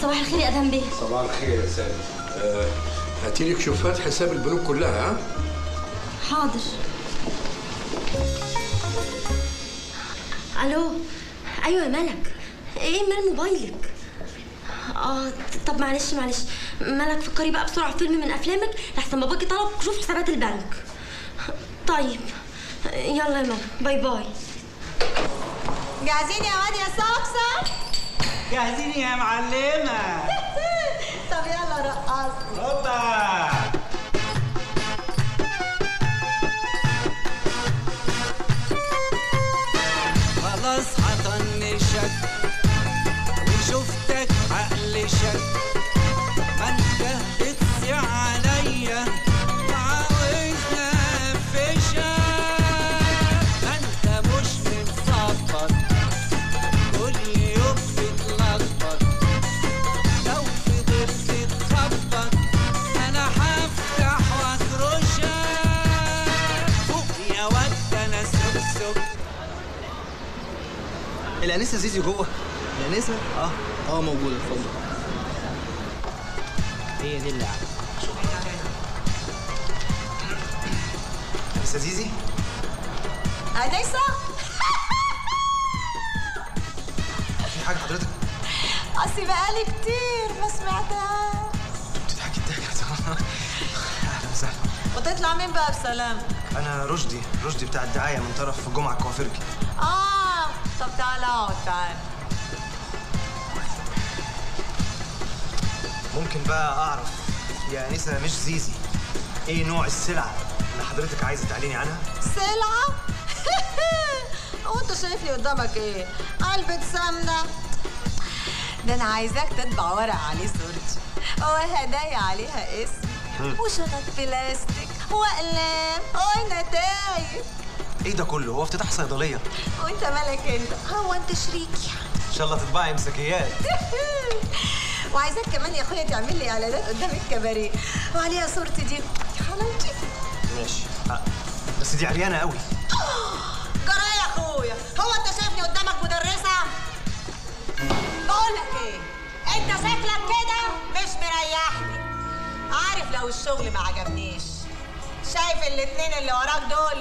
صباح الخير يا ادهم بيه صباح الخير يا سامي آه هاتي لك شوفات حساب البنوك كلها ها حاضر الو ايوه يا ملك ايه مال موبايلك اه طب معلش معلش ملك فكري بقى بسرعه في فيلم من افلامك لحسن باباكي طلب شوف حسابات البنك طيب يلا يا ماما باي باي جاهزين يا واد يا صفصف جاهزين يا معلمة طب يلا رقص هوبا خلاص هطنشك وشفتك عقل شك ما انت بتسي عليا وعاوز نفشك ما انت مش متظبط كل يوم بتلخبط لو فضلت تخبط انا هفتح واكرشك فوق يا واد انا سكسك الانسه زيزي جوه الانسه اه اه موجوده اتفضل هي دي اللعبة انسه زيزي أنسة في حاجه حضرتك أصلي بقالي كتير ما سمعتها بتضحكي الضحكه اهلا وسهلا وتطلع مين بقى بسلام انا رشدي رشدي بتاع الدعايه من طرف جمعه الكوافيركي آه طب تعال اقعد تعال ممكن بقى اعرف يا انسه مش زيزي ايه نوع السلعه اللي حضرتك عايزه تعلني عنها سلعة هو انت شايفني قدامك ايه علبة سمنة ده انا عايزاك تطبع ورق عليه صورتي وهدايا عليها اسمي وشنط بلاستيك واقلام ونتايج ايه ده كله هو افتتاح صيدليه وانت مالك انت هو انت شريكي ان شاء الله تطبعي مسكيات وعايزاك كمان يا اخويا تعمل لي اعلانات قدام الكباريه وعليها صورتي دي يا حلاوتي ماشي آه. بس دي عريانه قوي جرى يا اخويا هو انت شايفني قدامك مدرسه بقول لك ايه انت شكلك كده مش مريحني عارف لو الشغل ما عجبنيش شايف الاتنين اللي وراك دول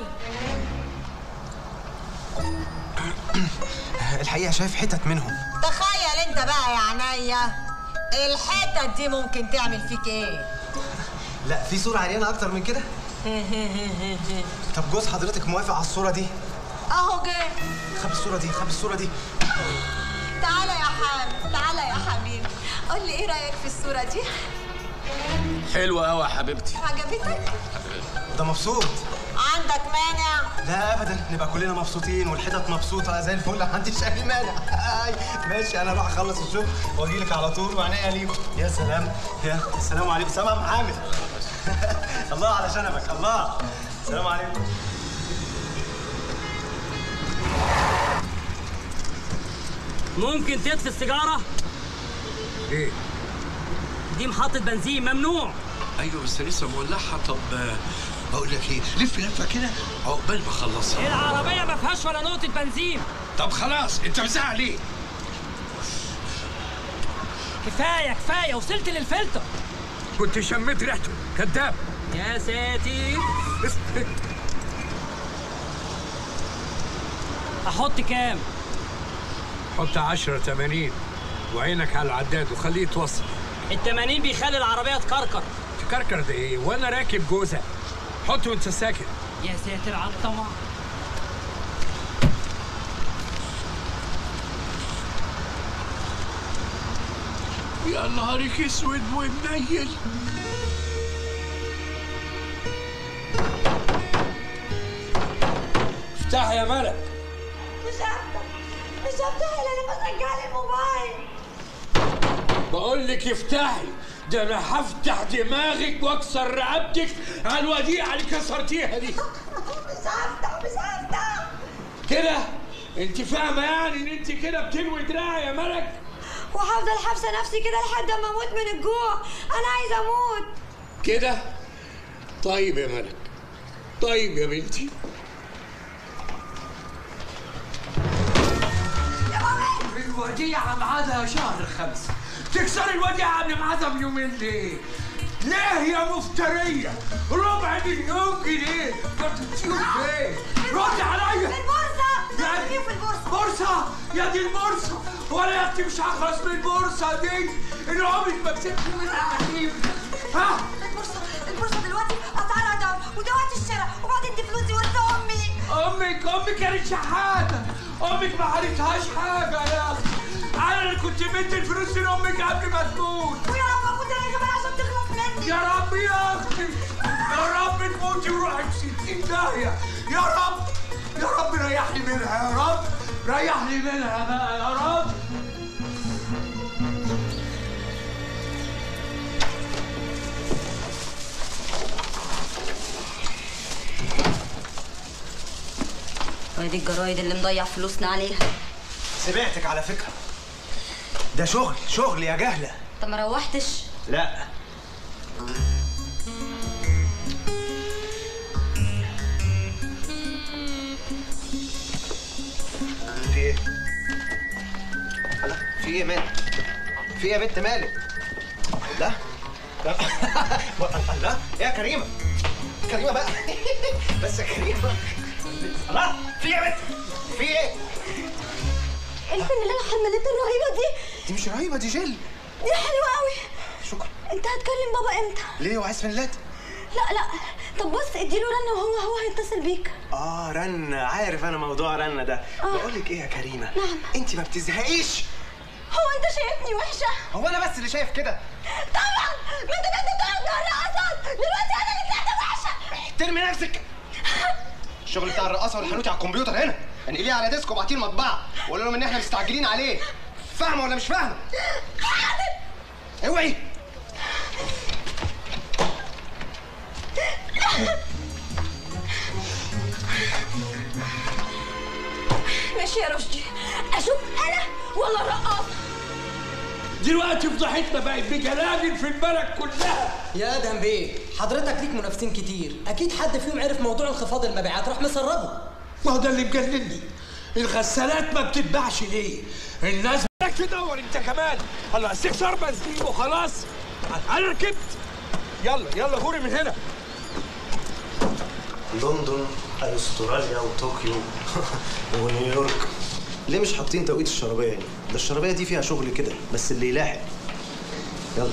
الحقيقه شايف حتت منهم تخيل انت بقى يا عينيا الحتت دي ممكن تعمل فيك ايه لا في صوره عريانه اكتر من كده طب جوز حضرتك موافق على الصوره دي اهو جه خبي الصوره دي خبي الصوره دي تعالى يا حامد تعالى يا حبيبي قول لي ايه رايك في الصوره دي حلوة قوي يا حبيبتي عجبتك ده مبسوط عندك مانع لا ابدا نبقى كلنا مبسوطين والحتت مبسوطه زي الفل ما عنديش اي مانع آي، ماشي انا اروح اخلص الشغل واجي لك على طول وعينيا ليكم يا سلام يا السلام عليكم سلام يا محمد الله على شنبك الله السلام عليكم ممكن تطفي السيجارة؟ ايه دي محطة بنزين ممنوع ايوه بس لسه مولعها طب آه، بقول لك ايه لف لفه كده عقبال ما اخلصها العربية ما فيهاش ولا نقطة بنزين طب خلاص انت مزعل ليه كفاية كفاية وصلت للفلتر كنت شميت ريحته كذاب يا ساتر أحط كام؟ حط 10 80 وعينك على العداد وخليه يتوصل التمانين بيخلي العربية تكركر تكركر ده ايه وانا راكب جوزة حط وانت ساكت يا ساتر على الطمع يا نهارك اسود ومنيل افتح يا ملك مش هفتح مش هفتح الا لما ترجع لي الموبايل بقول لك افتحي ده انا هفتح دماغك واكسر رقبتك على الوديعه اللي كسرتيها دي مش هفتح مش هفتح كده انت فاهمه يعني ان انت كده بتلوي دراعي يا ملك وهفضل حابسه نفسي كده لحد ما اموت من الجوع انا عايزه اموت كده طيب يا ملك طيب يا بنتي الوديعة ميعادها شهر خمسة تكسري الوديعة قبل ميعادها بيومين ليه؟ ليه يا مفترية؟ ربع مليون جنيه كنت بتشوف فين؟ ردي عليا البورصة يعني في البورصة بورصة يا دي البورصة وانا يا اختي مش هخلص من البورصة دي اللي عمري ما كسبت منها عجيب ها؟ البورصة البورصة دلوقتي أسعارها ضعف وده وقت الشراء وبعدين دي فلوسي ورث أمي امك امك كانت شحاتة امك ما عرفتهاش حاجة يا اختي انا اللي كنت مدي الفلوس لامك قبل ما تموت ويا رب أموت أنا كمان عشان تخلص مني يا رب يا اختي يا رب تموتي وروحي في 60 داهية يا رب يا رب ريحني منها يا رب ريحني منها بقى يا رب ودي الجرايد اللي مضيع فلوسنا عليها سمعتك على فكره ده شغل شغل يا جهله طب ما روحتش لا في ايه؟ لا في ايه مالك؟ في ايه يا بنت مالك؟ لا لا لا يا كريمة كريمة بقى بس يا كريمة لا في ايه يا بنت؟ في ايه؟ الفن اللي انا حملته الرهيبه دي دي مش رهيبة دي جل دي حلوه قوي شكرا انت هتكلم بابا امتى ليه وعايز فنلات؟ لا لا طب بص اديله رنه وهو هو هيتصل بيك اه رن عارف انا موضوع رن ده آه. بقول لك ايه يا كريمه نعم. انت ما بتزهقيش هو انت شايفني وحشه هو انا بس اللي شايف كده طبعا ما انت كنت بتقعد مع الرقصات دلوقتي انا اللي طلعت وحشه احترمي نفسك الشغل بتاع الرقاصه والحانوتي على الكمبيوتر هنا انقليه على ديسك وابعتيه المطبعه وقول لهم ان احنا مستعجلين عليه فاهمه ولا مش فاهمه اوعي ماشي يا رشدي اشوف انا ولا الرقاصه دلوقتي فضحتنا بقت بجلاجل في البلد كلها يا ادهم بيه حضرتك ليك منافسين كتير اكيد حد فيهم عرف موضوع انخفاض المبيعات راح مسربه ما هو ده اللي مجنني الغسالات ما بتتباعش ليه؟ الناس بدك تدور انت كمان الله استكسر بنزين وخلاص انا ركبت يلا يلا غوري من هنا لندن استراليا وطوكيو ونيويورك ليه مش حاطين توقيت الشرابيه يعني ده الشرابيه دي فيها شغل كده بس اللي يلاحق يلا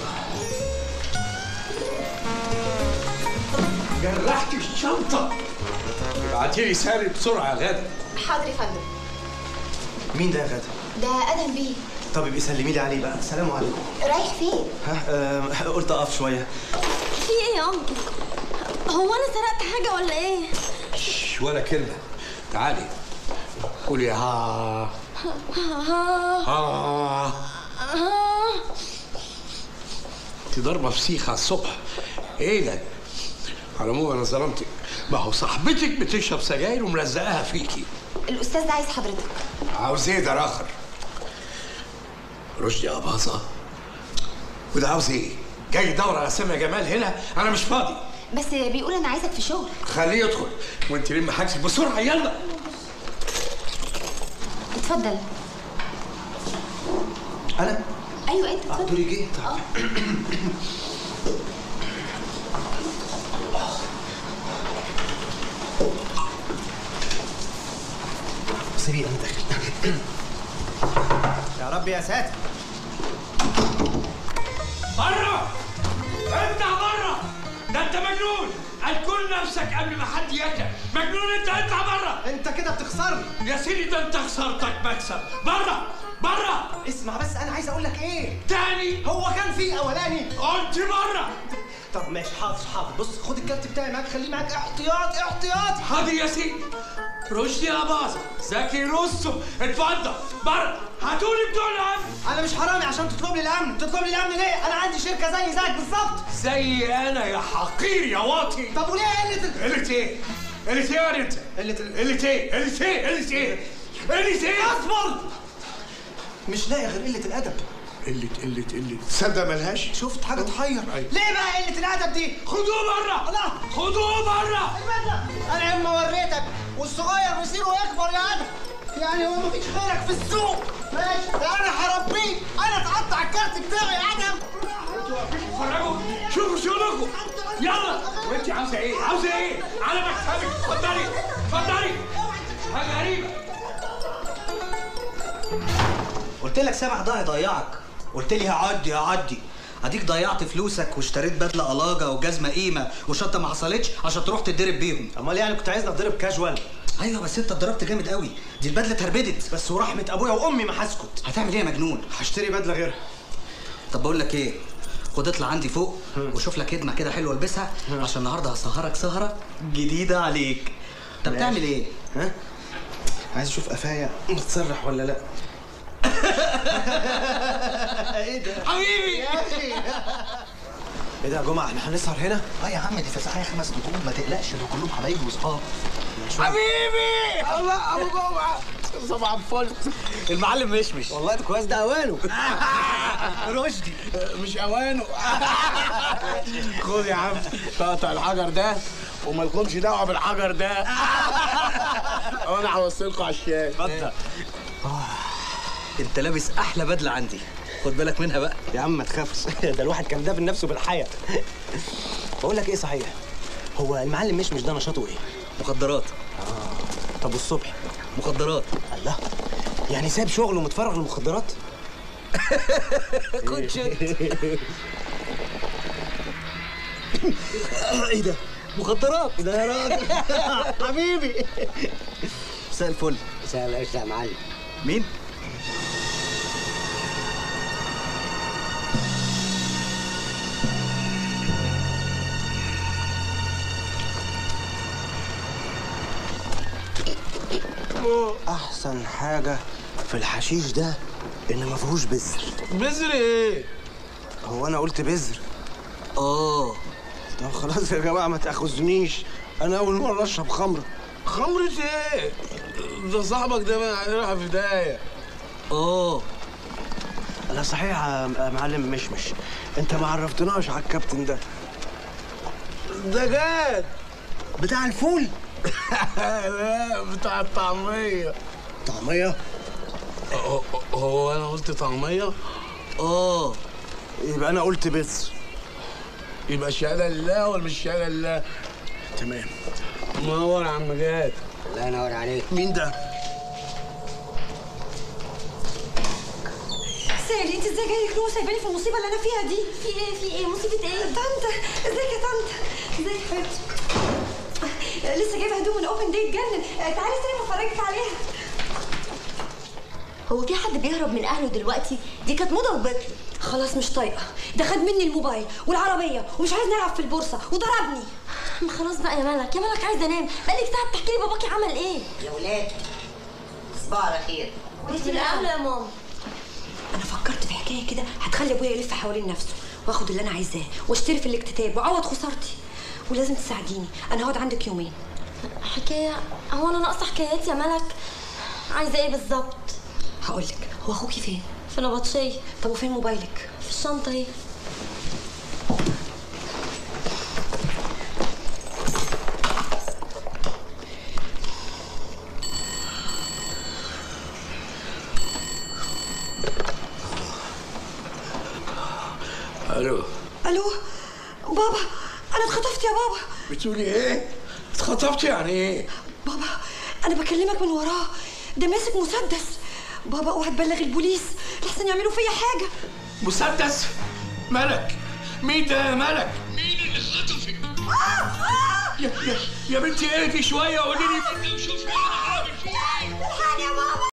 جرحت الشنطه ابعتي لي سالي بسرعه يا غاده حاضر يا فندم مين ده يا غاده ده ادم بيه طب يبقى سلمي لي عليه بقى سلام عليكم رايح فين ها آه قلت اقف شويه في ايه يا انكل هو انا سرقت حاجه ولا ايه شش ولا كلمه تعالي قولي ها ها ها ها انت ضربه فسيخ على الصبح ايه ده على العموم انا ظلمتك ما هو صاحبتك بتشرب سجاير وملزقاها فيكي الاستاذ ده عايز حضرتك عاوز ايه ده راخر رشدي يا باظة وده عاوز ايه جاي يدور على سامية جمال هنا انا مش فاضي بس بيقول انا عايزك في شغل خليه يدخل وانت لم حاجتك بسرعه يلا اتفضل انا ايوه انت آه، اتفضل دوري جه طيب سيبي انا داخل يا رب يا ساتر بره افتح بره ده انت مجنون هتكون نفسك قبل ما حد يجي مجنون انت اطلع بره انت كده بتخسرني يا سيدي ده انت خسارتك مكسب بره بره اسمع بس انا عايز اقول لك ايه تاني هو كان في اولاني قلت بره طب ماشي حاضر حاضر بص خد الكارت بتاعي معاك خليه معاك احتياط احتياط حاضر يا سيدي رشدي يا باظة زكي روسو اتفضل بره هاتولي بتوع الامن انا مش حرامي عشان تطلب لي الامن تطلب لي الامن ليه انا عندي شركه زي زيك بالظبط زي انا يا حقير يا واطي طب وليه قله ال- قلت ايه؟ قلت ايه يا انت؟ قله ال- قلت ايه؟ قلت ايه؟ قلت ايه؟ قلت ايه؟ اصبر مش لاقي غير قله الادب قلة قلة قلة تصدق ملهاش؟ شفت حاجه تحير أيوة. ليه بقى قله الادب دي خدوه بره الله. خدوه بره البدله انا ياما وريتك والصغير مصيره يكبر يا ادم يعني هو مفيش غيرك في السوق ماشي انا هربيك انا اتقطع الكارت بتاعي يا ادم اتفرجوا شوفوا شغلكم يلا وانت عاوزه ايه عاوزه ايه على مكتبك اتفضلي اتفضلي حاجه غريبه قلت لك سامح ده هيضيعك قلت لي هعدي هعدي اديك ضيعت فلوسك واشتريت بدله قلاجه وجزمه قيمه وشنطه ما حصلتش عشان تروح تتضرب بيهم امال يعني كنت عايزني اتضرب كاجوال ايوه بس انت اتضربت جامد قوي دي البدله اتهربدت بس ورحمه ابويا وامي ما هسكت هتعمل ايه يا مجنون هشتري بدله غيرها طب بقول لك ايه خد اطلع عندي فوق وشوف لك خدمه كده حلوه البسها عشان النهارده هسهرك سهره جديده عليك طب ماشي. تعمل ايه ها عايز اشوف قفايا متسرح ولا لا ايه ده حبيبي ايه ده يا جماعه احنا هنسهر هنا اه يا عم دي فسحه خمس نجوم ما تقلقش دول كلهم حبايبي واصحاب حبيبي الله ابو جمعه صباح الفل المعلم مشمش والله ده كويس ده اوانه رشدي مش اوانه خد يا عم تقطع الحجر ده ومالكمش دعوه بالحجر ده وانا هوصلكوا على الشاي اتفضل انت لابس احلى بدله عندي خد بالك منها بقى يا عم ما تخافش ده الواحد كان دافن نفسه بالحياه بقول لك ايه صحيح هو المعلم مش مش ده نشاطه ايه مخدرات طب والصبح مخدرات الله يعني ساب شغله ومتفرغ للمخدرات كنت ايه ده مخدرات ده يا راجل حبيبي مساء الفل سهل ايش يا معلم مين احسن حاجه في الحشيش ده ان ما فيهوش بذر بذر ايه هو انا قلت بذر اه طب خلاص يا جماعه ما تاخذنيش انا اول مره اشرب خمره خمرة ايه ده صاحبك ده بقى هنروح في بدايه اه لا صحيح يا معلم مشمش انت ما عرفتناش على الكابتن ده ده جاد بتاع الفول لا بتاع الطعميه طعميه هو- هو انا قلت طعميه اه يبقى انا قلت بذر يبقى الشهاده لله ولا مش الشهاده لله تمام منور يا عم جاد الله ينور عليك مين ده سالي انت ازاي جاي كده وسايباني في المصيبه اللي انا فيها دي في ايه في ايه مصيبه ايه طنط ازيك يا طنط ازيك يا حبيبتي لسه جايبه هدوم من اوبن ديت جنن تعالي استلم افرجك عليها هو في حد بيهرب من اهله دلوقتي دي كانت موضه وبطلت خلاص مش طايقه ده خد مني الموبايل والعربيه ومش عايز نلعب في البورصه وضربني ما خلاص بقى يا ملك يا ملك عايزه انام بقالك ساعه بتحكي لي باباكي عمل ايه يا ولاد صباح على خير انت الاولى يا ماما انا فكرت في حكايه كده هتخلي ابويا يلف حوالين نفسه واخد اللي انا عايزاه واشتري في الاكتتاب واعوض خسارتي ولازم تساعديني انا هقعد عندك يومين حكايه هو انا ناقصه حكايات يا ملك عايزه ايه بالظبط هقول لك هو اخوكي فين في نبطشيه طب وفين موبايلك في الشنطه اهي الو الو بابا انا اتخطفت يا بابا بتقولي ايه اتخطبت يعني ايه بابا انا بكلمك من وراه ده ماسك مسدس بابا اوعى تبلغ البوليس لحسن يعملوا فيا حاجه مسدس ملك مين ده يا ملك مين اللي خطفك يا, يا, يا بنتي اهدي شويه قولي لي شوفي انا عامل فيه ايه الحقني يا بابا